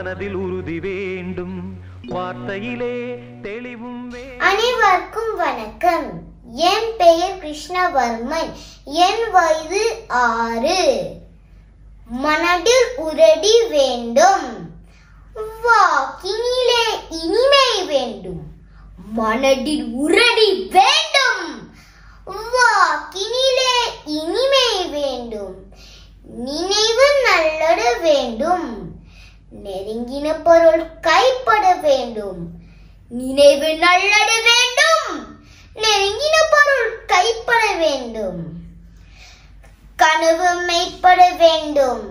மனதில் உறுதி வேண்டும் வார்த்தையிலே தெளிவும் வேண்டும் அனைவருக்கும் வணக்கம் என் பெயர் கிருஷ்ணவர்மன் என் வயது ஆறு மனதில் உரடி வேண்டும் வாக்கினிலே இனிமை வேண்டும் மனதில் உரடி வேண்டும் வாக்கினிலே இனிமை வேண்டும் நினைவு நல்லது வேண்டும் நெருங்கின பொருள் கைப்பட வேண்டும் நினைவு நல்லது வேண்டும் நெருங்கின பொருள் கைப்பட வேண்டும் கனவு மெய்ப்பட வேண்டும்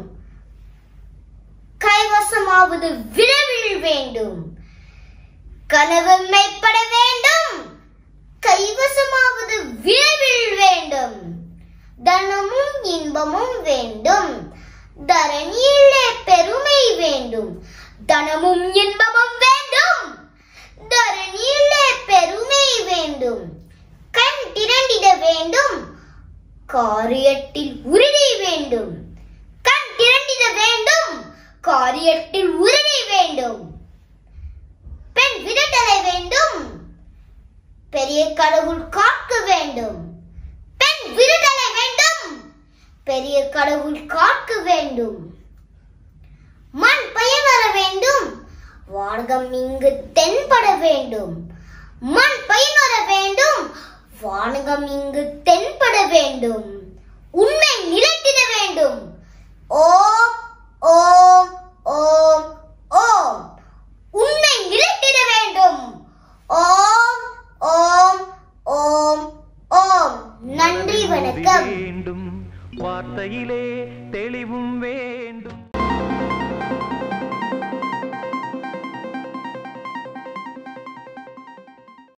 கைவசமாவது விரைவில் வேண்டும் கனவு மெய்ப்பட வேண்டும் கைவசமாவது விரைவில் வேண்டும் தனமும் இன்பமும் வேண்டும் தரணியிலே பெருமை வேண்டும் தனமும் இன்பமும் வேண்டும் தரணியிலே பெருமை வேண்டும் கண் திரண்டிட வேண்டும் காரியத்தில் உறுதி வேண்டும் கண் திரண்டிட வேண்டும் காரியத்தில் உறுதி வேண்டும் பெண் விடுதலை வேண்டும் பெரிய கடவுள் காக்க வேண்டும் பெண் விடுதலை வேண்டும் பெரிய கடவுள் காக்க வேண்டும் மண் பயனற வேண்டும் வானகம் இங்கு தென்பட வேண்டும் மண் பயனற வேண்டும் வானகம் இங்கு தென்பட வேண்டும் உண்மை நிலைத்திட வேண்டும் ஓம் ஓம் ஓம் ஓம் உண்மை நிலைத்திட வேண்டும் ஓம் ஓம் ஓம் ஓம் நன்றி வணக்கம் வேண்டும் வார்த்தையிலே தெளிவும் வேண்டும்